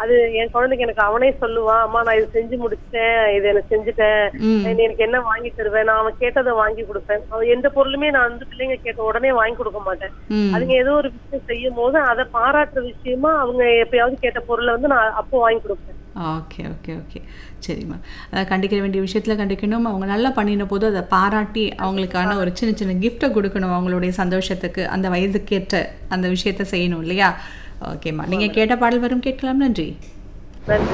அது என் குழந்தைக்கு எனக்கு அவனே சொல்லுவான் அம்மா நான் இது செஞ்சு முடிச்சிட்டேன் இது எனக்கு செஞ்சுட்டேன் ம். நீ எனக்கு என்ன வாங்கி தருவேன் நான் அவன் கேட்டதை வாங்கி கொடுப்பேன் அவன் எந்த பொருளுமே நான் வந்து பிள்ளைங்க கேட்ட உடனே வாங்கி கொடுக்க மாட்டேன் ம் அதுங்க ஏதோ ஒரு விஷயம் செய்யும் போது அதை பாராட்டுற விஷயமா அவங்க எப்பயாவது கேட்ட பொருளை வந்து நான் அப்போ வாங்கி கொடுப்பேன் ஓகே ஓகே ஓகே சரிம்மா அதாவது கண்டிக்க வேண்டிய விஷயத்தில் கண்டிக்கணும் அவங்க நல்லா பண்ணின போது அதை பாராட்டி அவங்களுக்கான ஒரு சின்ன சின்ன கிஃப்ட்டை கொடுக்கணும் அவங்களுடைய சந்தோஷத்துக்கு அந்த வயதுக்கேற்ற அந்த விஷயத்தை செய்யணும் இல்லையா ஓகேம்மா நீங்கள் கேட்ட பாடல் வரும் கேட்கலாம் நன்றி நன்றி